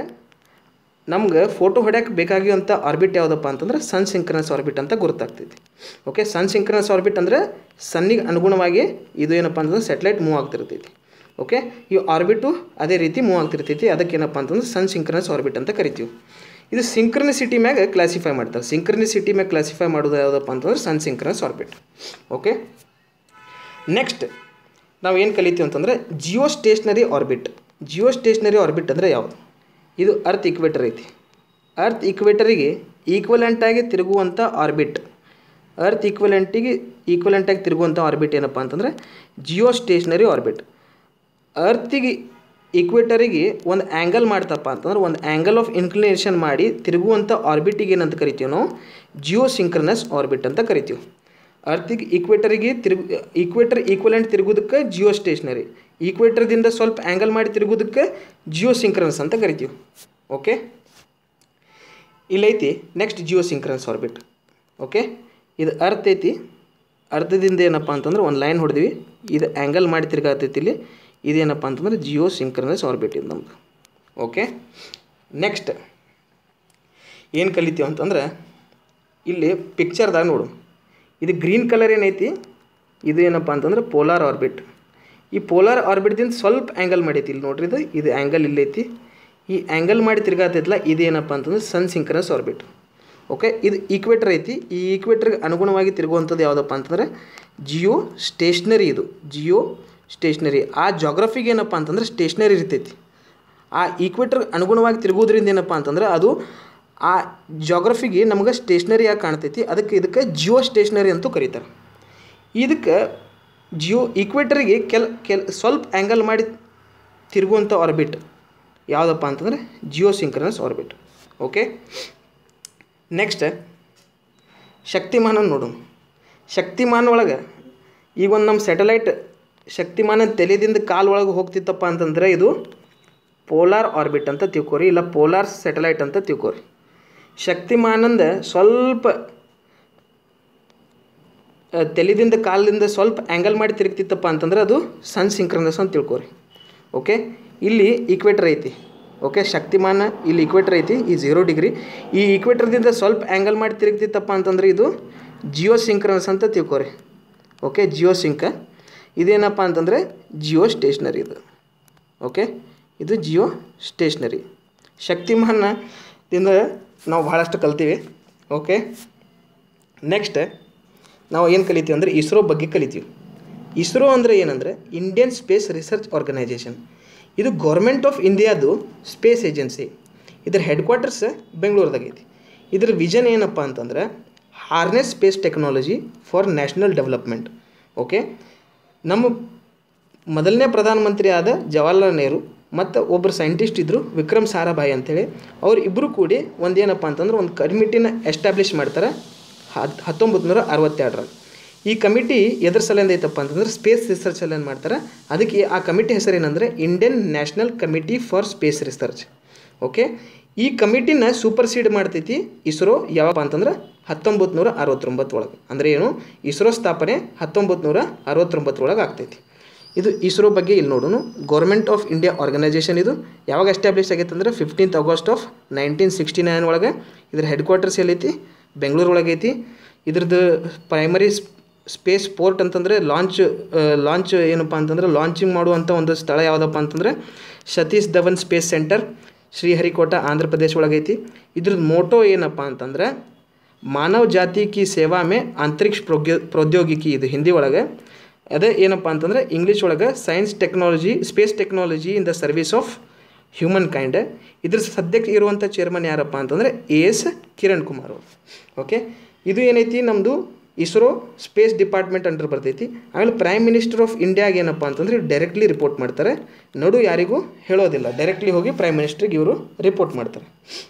ನಮ್ಗೆ ಫೋಟೋ ಹೊಡ್ಯಕ್ಕೆ ಬೇಕಾಗಿರುವಂಥ ಆರ್ಬಿಟ್ ಯಾವುದಪ್ಪ ಅಂತಂದ್ರೆ ಸನ್ ಸಿಂಕ್ರನಸ್ ಆರ್ಬಿಟ್ ಅಂತ ಗುರುತಾಗ್ತೈತಿ ಓಕೆ ಸನ್ ಸಿಂಕ್ರನಸ್ ಆರ್ಬಿಟ್ ಅಂದರೆ ಸನ್ನಿಗೆ ಅನುಗುಣವಾಗಿ ಇದು ಏನಪ್ಪ ಅಂತಂದ್ರೆ ಸ್ಯಾಟಲೈಟ್ ಮೂವ್ ಆಗ್ತಿರ್ತೈತಿ ಓಕೆ ಈ ಆರ್ಬಿಟು ಅದೇ ರೀತಿ ಮೂವ್ ಆಗ್ತಿರ್ತೈತಿ ಅದಕ್ಕೇನಪ್ಪ ಅಂತಂದ್ರೆ ಸನ್ ಸಿಂಕ್ರನಸ್ ಆರ್ಬಿಟ್ ಅಂತ ಕರಿತೀವಿ ಇದು ಸಿಂಕ್ರನಿಸಿಟಿ ಮ್ಯಾಗ ಕ್ಲಾಸಿಫೈ ಮಾಡ್ತಾರೆ ಸಿಂಕ್ರನಿಸಿಟಿ ಮ್ಯಾಗ ಕ್ಲಾಸಿಫೈ ಮಾಡೋದು ಯಾವುದಪ್ಪ ಅಂತಂದ್ರೆ sun synchronous orbit okay next ನಾವು ಏನು ಕಲಿತೀವಿ ಅಂತಂದರೆ geostationary orbit geostationary orbit ಅಂದರೆ ಯಾವುದು ಇದು ಅರ್ತ್ ಇಕ್ವೇಟರ್ ಐತಿ ಅರ್ತ್ ಇಕ್ವೇಟರಿಗೆ ಈಕ್ವಲೆಂಟಾಗಿ ತಿರುಗುವಂಥ ಆರ್ಬಿಟ್ ಅರ್ತ್ ಈಕ್ವಲೆಂಟಿಗೆ ಈಕ್ವಲೆಂಟಾಗಿ ತಿರುಗುವಂಥ ಆರ್ಬಿಟ್ ಏನಪ್ಪ ಅಂತಂದರೆ ಜಿಯೋ ಸ್ಟೇಷ್ನರಿ ಆರ್ಬಿಟ್ ಅರ್ತಿಗೆ ಇಕ್ವೇಟರಿಗೆ ಒಂದು ಆ್ಯಂಗಲ್ ಮಾಡ್ತಪ್ಪ ಅಂತಂದ್ರೆ ಒಂದು ಆ್ಯಂಗಲ್ ಆಫ್ ಇನ್ಕ್ಲಿನೇಷನ್ ಮಾಡಿ ತಿರುಗುವಂಥ ಆರ್ಬಿಟಿಗೆ ಏನಂತ ಕರಿತೀವಿ ನಾವು ಜಿಯೋ ಸಿಂಕ್ರನಸ್ ಆರ್ಬಿಟ್ ಅಂತ ಕರಿತೀವಿ ಅರ್ತಿಗೆ ಈಕ್ವೇಟರಿಗೆ ತಿರುಗು ಈಕ್ವೇಟರ್ ಈಕ್ವಲೆಂಟ್ ತಿರುಗೋದಕ್ಕೆ ಜಿಯೋ ಸ್ಟೇಷ್ನರಿ ಈಕ್ವೇಟರ್ದಿಂದ ಸ್ವಲ್ಪ ಆ್ಯಂಗಲ್ ಮಾಡಿ ತಿರುಗೋದಕ್ಕೆ ಜಿಯೋ ಸಿಂಕ್ರನಸ್ ಅಂತ ಕರಿತೀವಿ ಓಕೆ ಇಲ್ಲೈತಿ next geosynchronous orbit okay ಇದು ಅರ್ಥ ಐತಿ ಅರ್ಧದಿಂದ ಏನಪ್ಪ ಅಂತಂದ್ರೆ ಒಂದು ಲೈನ್ ಹೊಡೆದ್ವಿ ಇದು ಆ್ಯಂಗಲ್ ಮಾಡಿ ತಿರ್ಗಾತೈತಿ ಇಲ್ಲಿ ಇದೇನಪ್ಪ ಅಂತಂದ್ರೆ ಜಿಯೋ ಸಿಂಕ್ರನಸ್ ಆರ್ಬಿಟ್ ಇದು ನಮ್ಮದು ಓಕೆ ನೆಕ್ಸ್ಟ್ ಏನು ಕಲಿತೀವಿ ಅಂತಂದ್ರೆ ಇಲ್ಲಿ ಪಿಕ್ಚರ್ದಾಗ ನೋಡು ಇದು ಗ್ರೀನ್ ಕಲರ್ ಏನೈತಿ ಇದು ಏನಪ್ಪ ಅಂತಂದ್ರೆ ಪೋಲಾರ್ ಆರ್ಬಿಟ್ ಈ ಪೋಲಾರ್ ಆರ್ಬಿಟ್ದಿಂದ ಸ್ವಲ್ಪ ಆ್ಯಂಗಲ್ ಮಾಡೈತಿ ಇಲ್ಲಿ ನೋಡ್ರಿ ಇದು ಇದು ಆ್ಯಂಗಲ್ ಇಲ್ಲೈತಿ ಈ ಆ್ಯಂಗಲ್ ಮಾಡಿ ತಿರ್ಗಾತೈತಲ್ಲ ಇದೇನಪ್ಪ ಅಂತಂದ್ರೆ ಸನ್ ಸಿಂಕ್ರನಸ್ ಆರ್ಬಿಟ್ ಓಕೆ ಇದು ಈಕ್ವೇಟರ್ ಐತಿ ಈ ಈಕ್ವೇಟರ್ಗೆ ಅನುಗುಣವಾಗಿ ತಿರುಗುವಂಥದ್ದು ಯಾವುದಪ್ಪ ಅಂತಂದ್ರೆ ಜಿಯೋ ಸ್ಟೇಷ್ನರಿ ಇದು ಜಿಯೋ ಸ್ಟೇಷ್ನರಿ ಆ ಜಾಗ್ರಫಿಗೆ ಏನಪ್ಪ ಅಂತಂದ್ರೆ ಸ್ಟೇಷ್ನರಿ ಇರ್ತೈತಿ ಆ ಈಕ್ವೇಟರ್ ಅನುಗುಣವಾಗಿ ತಿರುಗೋದ್ರಿಂದ ಏನಪ್ಪ ಅಂತಂದ್ರೆ ಅದು ಆ ಜಾಗ್ರಫಿಗೆ ನಮ್ಗೆ ಸ್ಟೇಷ್ನರಿ ಆಗಿ ಕಾಣ್ತೈತಿ ಅದಕ್ಕೆ ಇದಕ್ಕೆ ಜಿಯೋ ಸ್ಟೇಷ್ನರಿ ಅಂತೂ ಕರೀತಾರೆ ಇದಕ್ಕೆ ಜಿಯೋ ಈಕ್ವೇಟರಿಗೆ ಕೆಲ್ ಕೆಲ್ ಸ್ವಲ್ಪ ಆ್ಯಂಗಲ್ ಮಾಡಿ ತಿರುಗುವಂಥ ಆರ್ಬಿಟ್ ಯಾವುದಪ್ಪ ಅಂತಂದರೆ geosynchronous orbit okay next ಶಕ್ತಿಮಾನ ನೋಡೋಣ ಶಕ್ತಿಮಾನ ಒಳಗೆ ಈಗ ಒಂದು ನಮ್ಮ ಸ್ಯಾಟಲೈಟ್ ಶಕ್ತಿಮಾನ ತಲೆದಿಂದ ಕಾಲು ಒಳಗೆ ಹೋಗ್ತಿತ್ತಪ್ಪ ಅಂತಂದರೆ ಇದು ಪೋಲಾರ್ ಆರ್ಬಿಟ್ ಅಂತ ತಿಳ್ಕೊರಿ ಇಲ್ಲ ಪೋಲಾರ್ ಸ್ಯಾಟಲೈಟ್ ಅಂತ ತಿಳ್ಕೊರಿ ಶಕ್ತಿಮಾನಂದ ಸ್ವಲ್ಪ ಆ, ತಲೆದಿಂದ ಕಾಲಿಂದ ಸ್ವಲ್ಪ ಆ್ಯಂಗಲ್ ಮಾಡಿ ತಿರುಗ್ತಿತ್ತಪ್ಪ ಅಂತಂದ್ರೆ ಅದು ಸನ್ ಸಿಂಕ್ರನಸ್ ಅಂತ ತಿಳ್ಕೊರಿ ಓಕೆ ಇಲ್ಲಿ ಈಕ್ವೇಟರ್ ಐತಿ ಓಕೆ ಶಕ್ತಿಮಾನ ಇಲ್ಲಿ ಈಕ್ವೇಟರ್ ಐತಿ ಈ ಝೀರೋ ಡಿಗ್ರಿ ಈ ಈಕ್ವೇಟರ್ದಿಂದ ಸ್ವಲ್ಪ ಆ್ಯಂಗಲ್ ಮಾಡಿ ತಿರುಗ್ತಿತ್ತಪ್ಪ ಅಂತಂದ್ರೆ ಇದು ಜಿಯೋ ಸಿಂಕ್ರನಸ್ ಅಂತ ತಿಳ್ಕೊರಿ ಓಕೆ ಜಿಯೋ ಸಿಂಕ ಇದೇನಪ್ಪ ಅಂತಂದರೆ ಜಿಯೋ ಸ್ಟೇಷ್ನರಿ ಇದು ಓಕೆ ಇದು ಜಿಯೋ ಸ್ಟೇಷ್ನರಿ ಶಕ್ತಿಮಾನದಿಂದ ನಾವು ಭಾಳಷ್ಟು ಕಲ್ತೀವಿ ಓಕೆ ನೆಕ್ಸ್ಟ್ ನಾವು ಏನು ಕಲಿತೀವಿ ಅಂದರೆ ಇಸ್ರೋ ಬಗ್ಗೆ ಕಲಿತೀವಿ ಇಸ್ರೋ ಅಂದರೆ ಏನಂದರೆ ಇಂಡಿಯನ್ ಸ್ಪೇಸ್ ರಿಸರ್ಚ್ ಆರ್ಗನೈಜೇಷನ್ ಇದು ಗೌರ್ಮೆಂಟ್ ಆಫ್ ಇಂಡಿಯಾದು ಸ್ಪೇಸ್ ಏಜೆನ್ಸಿ ಇದರ ಹೆಡ್ ಕ್ವಾರ್ಟರ್ಸ್ ಬೆಂಗಳೂರದಾಗ ಐತಿ ಇದ್ರ ವಿಷನ್ ಏನಪ್ಪ ಅಂತಂದ್ರೆ harness space technology for national development okay ನಮ್ಮ ಮೊದಲನೇ ಪ್ರಧಾನಮಂತ್ರಿ ಆದ ಜವಾಹರ್ಲಾಲ್ ನೆಹರು ಮತ್ತು ಒಬ್ಬರು ಸೈಂಟಿಸ್ಟ್ ಇದ್ದರು ವಿಕ್ರಮ್ ಸಾರಾಭಾಯಿ ಅಂತೇಳಿ ಅವ್ರು ಇಬ್ಬರು ಕೂಡಿ ಒಂದೇನಪ್ಪ ಅಂತಂದ್ರೆ ಒಂದು ಕಮಿಟಿನ ಎಸ್ಟಾಬ್ಲಿಷ್ ಮಾಡ್ತಾರೆ ಹತ್ ಹತ್ತೊಂಬತ್ತು ನೂರ ಅರವತ್ತೆರಡರಾಗ ಈ ಕಮಿಟಿ ಎದ್ರ ಸಲಿಂದ ಐತಪ್ಪ ಅಂತಂದ್ರೆ ಸ್ಪೇಸ್ ರಿಸರ್ಚ್ ಸಲಿಂದ ಮಾಡ್ತಾರೆ ಅದಕ್ಕೆ ಆ ಕಮಿಟಿ ಹೆಸರು ಏನಂದರೆ Indian national committee for space research okay ಈ ಕಮಿಟಿನ ಸೂಪರ್ಸೀಡ್ ಮಾಡ್ತೈತಿ ಇಸ್ರೋ ಯಾವಾಗ ಅಂತಂದ್ರೆ ಹತ್ತೊಂಬತ್ತು ನೂರ ಅರವತ್ತೊಂಬತ್ತು ಒಳಗೆ ಅಂದರೆ ಏನು ಇಸ್ರೋ ಸ್ಥಾಪನೆ ಹತ್ತೊಂಬತ್ತು ನೂರ ಅರವತ್ತೊಂಬತ್ತರೊಳಗೆ ಆಗ್ತೈತಿ ಇದು ಇಸ್ರೋ ಬಗ್ಗೆ ಇಲ್ಲಿ ನೋಡೋಣ ಗೌರ್ಮೆಂಟ್ ಆಫ್ ಇಂಡಿಯಾ ಆರ್ಗನೈಜೇಷನ್ ಇದು ಯಾವಾಗ ಎಸ್ಟಾಬ್ಲಿಷ್ ಆಗೈತೆ ಅಂದರೆ fifteenth August of nineteen sixty nine ಒಳಗೆ ಇದ್ರ ಹೆಡ್ ಕ್ವಾರ್ಟರ್ಸ್ ಎಲ್ಲೈತಿ ಬೆಂಗಳೂರು ಒಳಗೆ ಐತಿ ಇದ್ರದ್ದು ಪ್ರೈಮರಿ ಸ್ಪೇಸ್ ಪೋರ್ಟ್ ಅಂತಂದರೆ ಲಾಂಚ್ ಲಾಂಚ್ ಏನಪ್ಪ ಅಂತಂದ್ರೆ ಲಾಂಚಿಂಗ್ ಮಾಡುವಂಥ ಒಂದು ಸ್ಥಳ ಯಾವುದಪ್ಪ ಅಂತಂದರೆ ಸತೀಶ್ ಧವನ್ ಸ್ಪೇಸ್ ಸೆಂಟರ್ ಶ್ರೀಹರಿಕೋಟ ಆಂಧ್ರ ಪ್ರದೇಶ ಒಳಗೈತಿ ಇದ್ರದ್ದು ಮೋಟೋ ಏನಪ್ಪ ಅಂತಂದ್ರೆ ಮಾನವ ಜಾತಿ ಕಿ ಸೇವಾ ಮೇ ಅಂತರಿಕ್ಷ ಪ್ರೌದ್ಯೋ ಪ್ರೌದ್ಯೋಗಿಕಿ ಇದು ಹಿಂದಿ ಒಳಗೆ ಅದೇ ಏನಪ್ಪ ಅಂತಂದ್ರೆ ಇಂಗ್ಲೀಷ್ ಒಳಗೆ science technology space technology in the service of humankind ಇದ್ರ ಸದ್ಯಕ್ಕೆ ಇರುವಂಥ ಚೇರ್ಮನ್ ಯಾರಪ್ಪ ಅಂತಂದರೆ ಎ ಎಸ್ ಕಿರಣ್ ಕುಮಾರ್ ಅವರು ಓಕೆ ಇದು ಏನೈತಿ ನಮ್ಮದು ಇಸ್ರೋ ಸ್ಪೇಸ್ ಡಿಪಾರ್ಟ್ಮೆಂಟ್ ಅಂಡರ್ ಬರ್ತೈತಿ ಆಮೇಲೆ ಪ್ರೈಮ್ ಮಿನಿಸ್ಟರ್ ಆಫ್ ಇಂಡಿಯಾಗೆ ಏನಪ್ಪ ಅಂತಂದ್ರೆ ಡೈರೆಕ್ಟ್ಲಿ ರಿಪೋರ್ಟ್ ಮಾಡ್ತಾರೆ ನಡು ಯಾರಿಗೂ ಹೇಳೋದಿಲ್ಲ ಡೈರೆಕ್ಟ್ಲಿ ಹೋಗಿ ಪ್ರೈಮ್ ಮಿನಿಸ್ಟ್ರಿಗೆ ಇವರು ರಿಪೋರ್ಟ್ ಮಾಡ್ತಾರೆ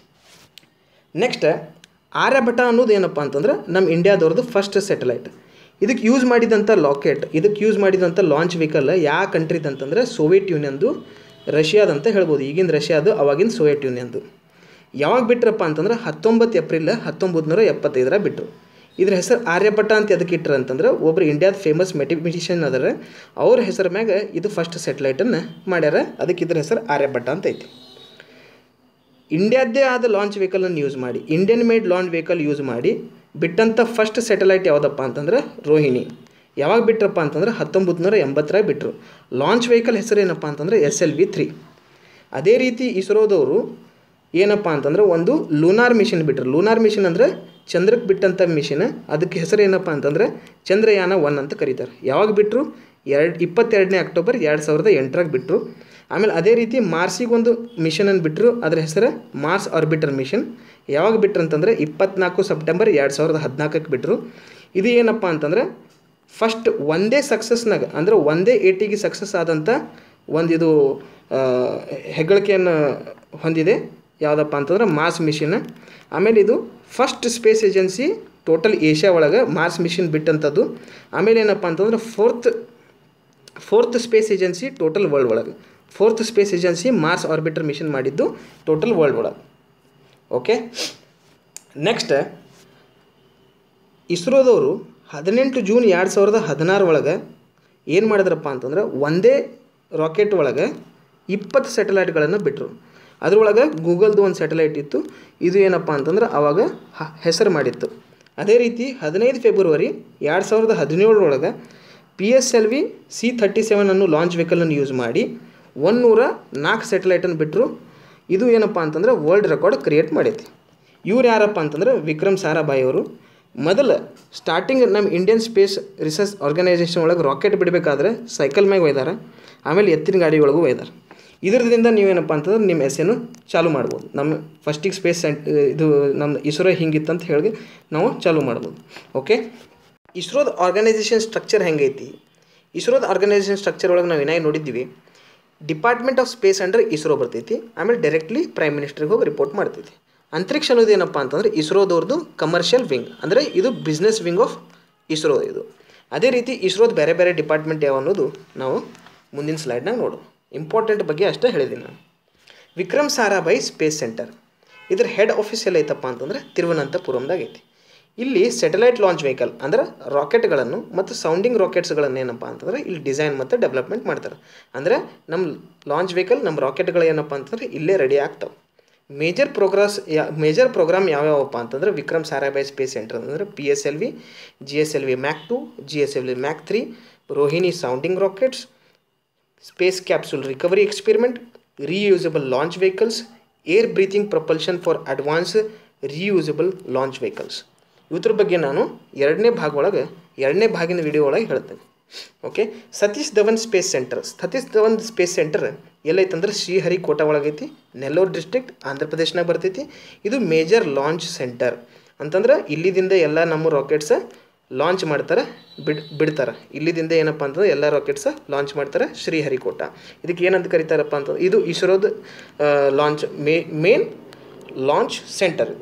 ನೆಕ್ಸ್ಟ್ ಆರ್ಯಭಟ ಅನ್ನೋದು ಏನಪ್ಪ ಅಂತಂದ್ರೆ ನಮ್ಮ ಇಂಡಿಯಾದವ್ರದ್ದು ಫಸ್ಟ್ ಸೆಟಲೈಟ್ ಇದಕ್ಕೆ ಯೂಸ್ ಮಾಡಿದಂಥ ಲಾಕೆಟ್ ಇದಕ್ಕೆ ಯೂಸ್ ಮಾಡಿದಂಥ ಲಾಂಚ್ ವೆಹಿಕಲ್ ಯಾವ ಕಂಟ್ರಿದು ಅಂತಂದ್ರೆ ಸೋವಿಯತ್ ಯೂನಿಯನ್ದು ರಷ್ಯಾದಂತ ಹೇಳ್ಬೋದು ಈಗಿನ ರಷ್ಯಾದು ಅವಾಗಿನ ಸೋವಿಯತ್ ಯೂನಿಯನ್ದು ಯಾವಾಗ ಬಿಟ್ರಪ್ಪ ಅಂತಂದ್ರೆ ಹತ್ತೊಂಬತ್ತು ಏಪ್ರಿಲ್ ಹತ್ತೊಂಬತ್ತು ನೂರ ಎಪ್ಪತ್ತೈದರ ಬಿಟ್ಟರು ಇದ್ರ ಹೆಸರು ಆರ್ಯಭಟ ಅಂತ ಎದಕ್ಕೆ ಇಟ್ರು ಅಂತಂದ್ರೆ ಒಬ್ರು ಇಂಡಿಯಾದ ಫೇಮಸ್ ಮೆಟಿಮಿಷಿಯನ್ ಅದರ ಅವ್ರ ಹೆಸರು ಮ್ಯಾಗ ಇದು ಫಸ್ಟ್ ಸೆಟಲೈಟನ್ನು ಮಾಡ್ಯಾರ ಅದಕ್ಕೆ ಇದ್ರ ಹೆಸರು ಆರ್ಯಭಟ ಅಂತ ಐತಿ ಇಂಡಿಯಾದ್ದೇ ಆದ ಲಾಂಚ್ ವೆಹಿಕಲನ್ನು ಯೂಸ್ ಮಾಡಿ Indian made launch vehicle use ಮಾಡಿ ಬಿಟ್ಟಂಥ ಫಸ್ಟ್ ಸ್ಯಾಟಲೈಟ್ ಯಾವುದಪ್ಪ ಅಂತಂದ್ರೆ ರೋಹಿಣಿ ಯಾವಾಗ ಬಿಟ್ರಪ್ಪ ಅಂತಂದ್ರೆ ಹತ್ತೊಂಬತ್ತು ನೂರ ಎಂಬತ್ತರಾಗ ಬಿಟ್ಟರು ಲಾಂಚ್ ವೆಹಿಕಲ್ ಹೆಸರು ಏನಪ್ಪ ಅಂತಂದ್ರೆ ಎಸ್ ಎಲ್ ವಿ ತ್ರೀ ಅದೇ ರೀತಿ ಇಸ್ರೋದವರು ಏನಪ್ಪ ಅಂತಂದ್ರೆ ಒಂದು ಲೂನಾರ್ ಮಿಷನ್ ಬಿಟ್ಟರು ಲೂನಾರ್ ಮಿಷನ್ ಅಂದರೆ ಚಂದ್ರಕ್ಕೆ ಬಿಟ್ಟಂಥ ಮಿಷನ್ ಅದಕ್ಕೆ ಹೆಸರು ಏನಪ್ಪ ಅಂತಂದ್ರೆ ಚಂದ್ರಯಾನ ಒನ್ ಅಂತ ಕರೀತಾರೆ ಯಾವಾಗ ಬಿಟ್ಟರು ಎರಡು ಇಪ್ಪತ್ತೆರಡನೇ ಅಕ್ಟೋಬರ್ ಎರಡು ಸಾವಿರದ ಎಂಟರಾಗ ಬಿಟ್ಟರು ಆಮೇಲೆ ಅದೇ ರೀತಿ ಮಾರ್ಸಿಗೊಂದು ಮಿಷನನ್ನು ಬಿಟ್ಟರು ಅದರ ಹೆಸರು ಮಾರ್ಸ್ ಆರ್ಬಿಟರ್ ಮಿಷನ್ ಯಾವಾಗ ಬಿಟ್ರು ಅಂತಂದರೆ ಇಪ್ಪತ್ನಾಲ್ಕು ಸೆಪ್ಟೆಂಬರ್ ಎರಡು ಸಾವಿರದ ಹದಿನಾಲ್ಕಕ್ಕೆ ಬಿಟ್ಟರು ಇದು ಏನಪ್ಪ ಅಂತಂದ್ರೆ ಫಸ್ಟ್ ಒಂದೇ ಸಕ್ಸಸ್ನಾಗ ಅಂದರೆ ಒಂದೇ ಏಟಿಗೆ ಸಕ್ಸಸ್ ಆದಂಥ ಒಂದು ಇದು ಆ, ಹೆಗ್ಗಳಿಕೆಯನ್ನು ಹೊಂದಿದೆ ಯಾವುದಪ್ಪ ಅಂತಂದ್ರೆ ಮಾರ್ಸ್ ಮಿಷನ್ ಆಮೇಲೆ ಇದು first space agency total Asia ಒಳಗೆ ಮಾರ್ಸ್ ಮಿಷನ್ ಬಿಟ್ಟಂಥದ್ದು ಆಮೇಲೆ ಏನಪ್ಪ ಅಂತಂದ್ರೆ fourth fourth space agency total world ಒಳಗೆ fourth space agency Mars orbiter mission ಮಾಡಿದ್ದು ಟೋಟಲ್ ವರ್ಲ್ಡ್ ಒಳಗೆ ಓಕೆ ನೆಕ್ಸ್ಟ್ ಇಸ್ರೋದವರು ಹದಿನೆಂಟು ಜೂನ್ ಎರಡು ಸಾವಿರದ ಹದಿನಾರು ಒಳಗೆ ಏನು ಮಾಡಿದ್ರಪ್ಪ ಅಂತಂದ್ರೆ ಒಂದೇ ರಾಕೆಟ್ ಒಳಗೆ ಇಪ್ಪತ್ತು ಸ್ಯಾಟಲೈಟ್ಗಳನ್ನು ಬಿಟ್ಟರು ಅದ್ರೊಳಗೆ ಗೂಗಲ್ದು ಒಂದು ಸ್ಯಾಟಲೈಟ್ ಇತ್ತು ಇದು ಏನಪ್ಪ ಅಂತಂದ್ರೆ ಆವಾಗ ಹ- ಹೆಸರು ಮಾಡಿತ್ತು ಅದೇ ರೀತಿ ಹದಿನೈದು ಫೆಬ್ರವರಿ ಎರಡು ಸಾವಿರದ ಹದಿನೇಳರೊಳಗೆ P S L V C thirty seven ಅನ್ನು ಲಾಂಚ್ ವೆಹಿಕಲನ್ನು ಯೂಸ್ ಮಾಡಿ ಒನ್ನೂರ ನಾಲ್ಕು ಸ್ಯಾಟಲೈಟನ್ನು ಬಿಟ್ಟರು ಇದು ಏನಪ್ಪ ಅಂತಂದ್ರೆ ವರ್ಲ್ಡ್ ರೆಕಾರ್ಡ್ ಕ್ರಿಯೇಟ್ ಮಾಡೈತಿ ಇವ್ರು ಯಾರಪ್ಪ ಅಂತಂದ್ರೆ ವಿಕ್ರಮ್ ಸಾರಾಭಾಯಿ ಅವರು ಮೊದಲು ಸ್ಟಾರ್ಟಿಂಗ್ ನಮ್ಮ ಇಂಡಿಯನ್ ಸ್ಪೇಸ್ ರಿಸರ್ಚ್ ಆರ್ಗನೈಸೇಷನ್ ಒಳಗೆ ರಾಕೆಟ್ ಬಿಡಬೇಕಾದ್ರೆ ಸೈಕಲ್ ಮ್ಯಾಗ ಒಯ್ದಾರೆ ಆಮೇಲೆ ಎತ್ತಿನ ಗಾಡಿ ಒಳಗೂ ಒಯ್ದಾರೆ ಇದರಿಂದ ನೀವೇನಪ್ಪ ಅಂತಂದ್ರೆ ನಿಮ್ಮ ಹೆಸರು ಚಾಲು ಮಾಡ್ಬೋದು ನಮ್ಮ ಫಸ್ಟಿಗೆ ಸ್ಪೇಸ್ ಸೆಂಟ್ ಇದು ನಮ್ಮ ಇಸ್ರೋ ಹಿಂಗಿತ್ತಂತ ಹೇಳಿ ನಾವು ಚಾಲು ಮಾಡ್ಬೋದು ಓಕೆ ಇಸ್ರೋದ ಆರ್ಗನೈಸೇಷನ್ ಸ್ಟ್ರಕ್ಚರ್ ಹೆಂಗೈತಿ ಇಸ್ರೋದ ಆರ್ಗನೈಸೇಷನ್ ಸ್ಟ್ರಕ್ಚರ್ ಒಳಗೆ ನಾವು ಏನಾಗಿ ನೋಡಿದ್ದೀವಿ department of space under ISRO ಬರ್ತೈತಿ ಆಮೇಲೆ ಡೈರೆಕ್ಟ್ಲಿ ಪ್ರೈಮ್ ಮಿನಿಸ್ಟ್ರಿಗೆ ಹೋಗಿ ರಿಪೋರ್ಟ್ ಮಾಡ್ತೈತಿ ಅಂತರಿಕ್ಷ ಅನ್ನೋದು ಏನಪ್ಪ ಅಂತಂದ್ರೆ ಇಸ್ರೋದವ್ರದ್ದು ಕಮರ್ಷಿಯಲ್ ವಿಂಗ್ ಅಂದರೆ ಇದು ಬಿಸ್ನೆಸ್ ವಿಂಗ್ ಆಫ್ ಇಸ್ರೋ ಇದು ಅದೇ ರೀತಿ ಇಸ್ರೋದ ಬೇರೆ ಬೇರೆ ಡಿಪಾರ್ಟ್ಮೆಂಟ್ ಯಾವ ಅನ್ನೋದು ನಾವು ಮುಂದಿನ ಸ್ಲೈಡ್ನಾಗ ನೋಡು ಇಂಪಾರ್ಟೆಂಟ್ ಬಗ್ಗೆ ಅಷ್ಟೇ ಹೇಳಿದ್ದೀನಿ ನಾನು ವಿಕ್ರಮ್ ಸಾರಾಭಾಯಿ ಸ್ಪೇಸ್ ಸೆಂಟರ್ ಇದ್ರ ಹೆಡ್ ಆಫೀಸ್ ಎಲ್ಲ ಐತಪ್ಪ ಅಂತಂದ್ರೆ ತಿರುವನಂತಪುರಂದಾಗ ಐತಿ ಇಲ್ಲಿ ಸ್ಯಾಟಲೈಟ್ ಲಾಂಚ್ ವೆಹಿಕಲ್ ಅಂದ್ರೆ ರಾಕೆಟ್ಗಳನ್ನು ಮತ್ತು ಸೌಂಡಿಂಗ್ ರಾಕೆಟ್ಸ್ಗಳನ್ನು ಏನಪ್ಪ ಅಂತಂದ್ರೆ ಇಲ್ಲಿ ಡಿಸೈನ್ ಮತ್ತು ಡೆವಲಪ್ಮೆಂಟ್ ಮಾಡ್ತಾರೆ ಅಂದರೆ ನಮ್ಮ ಲಾಂಚ್ ವೆಹಿಕಲ್ ನಮ್ಮ ರಾಕೆಟ್ಗಳು ಏನಪ್ಪ ಅಂತಂದ್ರೆ ಇಲ್ಲೇ ರೆಡಿ ಆಗ್ತಾವೆ ಮೇಜರ್ ಪ್ರೋಗ್ರಾಸ್ ಯಾ ಮೇಜರ್ ಪ್ರೋಗ್ರಾಮ್ ಯಾವ್ಯಾವಪ್ಪ ಅಂತಂದ್ರೆ ವಿಕ್ರಮ್ ಸಾರಾಭಾಯ್ ಸ್ಪೇಸ್ ಸೆಂಟರ್ ಅಂದರೆ P S L V G S L V mark two G S L V mark three Rohini sounding rockets space capsule recovery experiment reusable launch vehicles air breathing propulsion for advance reusable launch vehicles ಇದ್ರ ಬಗ್ಗೆ ನಾನು ಎರಡನೇ ಭಾಗ ಒಳಗೆ ಎರಡನೇ ಭಾಗಿನ video ಒಳಗೆ ಹೇಳ್ತೇನೆ okay Satish Dhawan space centre Satish Dhawan space centre ಎಲ್ಲೈತಂದ್ರೆ ಶ್ರೀಹರಿಕೋಟ ಒಳಗೈತಿ ನೆಲ್ಲೂರು ಡಿಸ್ಟ್ರಿಕ್ಟ್ ಆಂಧ್ರ ಪ್ರದೇಶನಾಗ ಬರ್ತೈತಿ ಇದು ಮೇಜರ್ ಲಾಂಚ್ ಸೆಂಟರ್ ಅಂತಂದ್ರೆ ಇಲ್ಲಿದಿಂದ ಎಲ್ಲ ನಮ್ಮ ರಾಕೆಟ್ಸ್ ಲಾಂಚ್ ಮಾಡ್ತಾರೆ ಬಿಡ್ ಬಿಡ್ತಾರೆ ಇಲ್ಲಿದಿಂದ ಏನಪ್ಪ ಅಂತಂದ್ರೆ ಎಲ್ಲ ರಾಕೆಟ್ಸ್ ಲಾಂಚ್ ಮಾಡ್ತಾರೆ ಶ್ರೀಹರಿಕೋಟ ಇದಕ್ಕೆ ಏನಂತ ಕರೀತಾರಪ್ಪ ಅಂತ ಇದು ಇಸ್ರೋದ ಲಾಂಚ್ ಮೇ main launch centre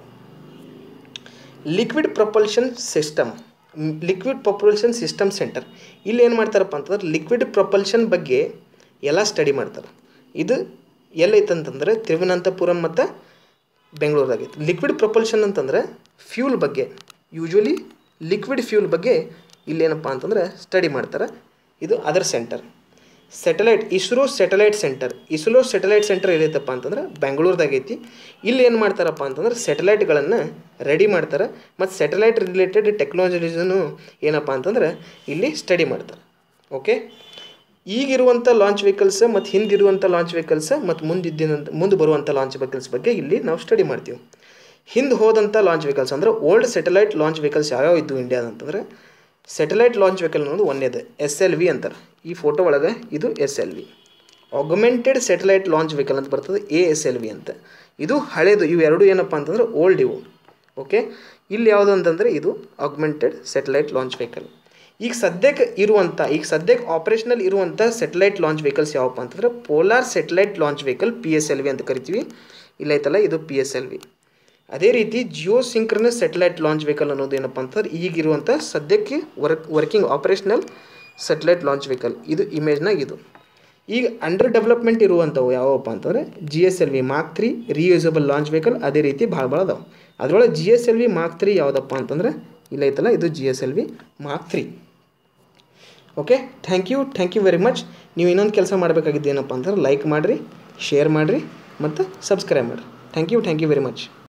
liquid propulsion system liquid propulsion system centre ಇಲ್ಲಿ ಏನು ಮಾಡ್ತಾರಪ್ಪ ಅಂತಂದ್ರೆ ಲಿಕ್ವಿಡ್ ಪ್ರೊಪಲ್ಷನ್ ಬಗ್ಗೆ ಎಲ್ಲ ಸ್ಟಡಿ ಮಾಡ್ತಾರೆ ಇದು ಎಲ್ಲೈತಂತಂದ್ರೆ ತಿರುವನಂತಪುರಂ ಮತ್ತು ಬೆಂಗಳೂರಾಗೈತೆ ಲಿಕ್ವಿಡ್ ಪ್ರೊಪಲ್ಷನ್ ಅಂತಂದ್ರೆ ಫ್ಯೂಲ್ ಬಗ್ಗೆ ಯೂಶ್ವಲಿ ಲಿಕ್ವಿಡ್ ಫ್ಯೂಲ್ ಬಗ್ಗೆ ಇಲ್ಲೇನಪ್ಪ ಅಂತಂದ್ರೆ ಸ್ಟಡಿ ಮಾಡ್ತಾರೆ ಇದು other centre satellite ISRO satellite centre ISRO satellite centre ಎಲ್ಲೈತಪ್ಪ ಅಂತಂದ್ರೆ ಬೆಂಗಳೂರ್ದಾಗ ಐತಿ ಇಲ್ಲಿ ಏನು ಮಾಡ್ತಾರಪ್ಪ ಅಂತಂದ್ರೆ ಸೆಟಲೈಟ್ಗಳನ್ನು ರೆಡಿ ಮಾಡ್ತಾರೆ ಮತ್ತು ಸೆಟಲೈಟ್ ರಿಲೇಟೆಡ್ ಟೆಕ್ನಾಲಜೀಸನ್ನು ಏನಪ್ಪ ಅಂತಂದ್ರೆ ಇಲ್ಲಿ ಸ್ಟಡಿ ಮಾಡ್ತಾರೆ ಓಕೆ ಈಗಿರುವಂಥ ಲಾಂಚ್ ವೆಹಿಕಲ್ಸ್ ಮತ್ತು ಹಿಂದಿರುವಂಥ ಲಾಂಚ್ ವೆಹಿಕಲ್ಸ್ ಮತ್ತು ಮುಂದಿದ್ದಿನಂತ ಮುಂದೆ ಬರುವಂಥ ಲಾಂಚ್ ವೆಹಿಕಲ್ಸ್ ಬಗ್ಗೆ ಇಲ್ಲಿ ನಾವು ಸ್ಟಡಿ ಮಾಡ್ತೀವಿ ಹಿಂದೆ ಹೋದಂಥ ಲಾಂಚ್ ವೆಹಿಕಲ್ಸ್ ಅಂದರೆ ಓಲ್ಡ್ ಸೆಟಲೈಟ್ ಲಾಂಚ್ ವೆಹಿಕಲ್ಸ್ ಯಾವ್ಯಾವ ಇದ್ದು ಇಂಡಿಯಾದ ಅಂತಂದ್ರೆ ಸೆಟಲೈಟ್ ಲಾಂಚ್ ವೆಹಿಕಲ್ ಅನ್ನೋದು ಒಂದೇದು ಎಸ್ ಎಲ್ ವಿ ಅಂತಾರೆ ಈ ಫೋಟೋ ಒಳಗೆ ಇದು S L V augmented satellite launch vehicle ಅಂತ ಬರ್ತದೆ ಎ ಎಸ್ ಎಲ್ ವಿ ಅಂತ ಇದು ಹಳೇದು ಇವು ಎರಡು ಏನಪ್ಪ ಅಂತಂದ್ರೆ ಓಲ್ಡ್ ಇವು ಓಕೆ ಇಲ್ಲಿ ಯಾವುದು ಅಂತಂದರೆ ಇದು ಆಗ್ಮೆಂಟೆಡ್ ಸೆಟಲೈಟ್ ಲಾಂಚ್ ವೆಹಿಕಲ್ ಈಗ ಸದ್ಯಕ್ಕೆ ಇರುವಂಥ ಈಗ ಸದ್ಯಕ್ಕೆ ಆಪ್ರೇಷನಲ್ ಇರುವಂಥ ಸೆಟಲೈಟ್ ಲಾಂಚ್ ವೆಹಿಕಲ್ಸ್ ಯಾವಪ್ಪ ಅಂತಂದ್ರೆ polar satellite launch vehicle P S L V ಅಂತ ಕರಿತೀವಿ ಇಲ್ಲೈತಲ್ಲ ಇದು ಪಿ ಎಸ್ ಎಲ್ ವಿ ಅದೇ ರೀತಿ geosynchronous satellite launch vehicle ಅನ್ನೋದು ಏನಪ್ಪ ಅಂತಂದ್ರೆ ಈಗಿರುವಂಥ ಸದ್ಯಕ್ಕೆ work working operational satellite launch vehicle ಇದು ಇಮೇಜ್ನಾಗ ಇದು ಈಗ ಅಂಡರ್ ಡೆವಲಪ್ಮೆಂಟ್ ಇರುವಂಥವು ಯಾವಪ್ಪ ಅಂತಂದರೆ G S L V mark three reusable launch vehicle ಅದೇ ರೀತಿ ಭಾಳ ಭಾಳ ಅದಾವೆ ಅದರೊಳಗೆ G S L V mark three ಯಾವುದಪ್ಪ ಅಂತಂದ್ರೆ ಇಲ್ಲೈತಲ್ಲ ಇದು G S L V mark three okay thank you thank you very much ನೀವು ಇನ್ನೊಂದು ಕೆಲಸ ಮಾಡಬೇಕಾಗಿದ್ದು ಏನಪ್ಪ ಅಂತಂದ್ರೆ ಲೈಕ್ ಮಾಡಿರಿ ಶೇರ್ ಮಾಡಿರಿ ಮತ್ತು ಸಬ್ಸ್ಕ್ರೈಬ್ ಮಾಡಿರಿ thank you thank you very much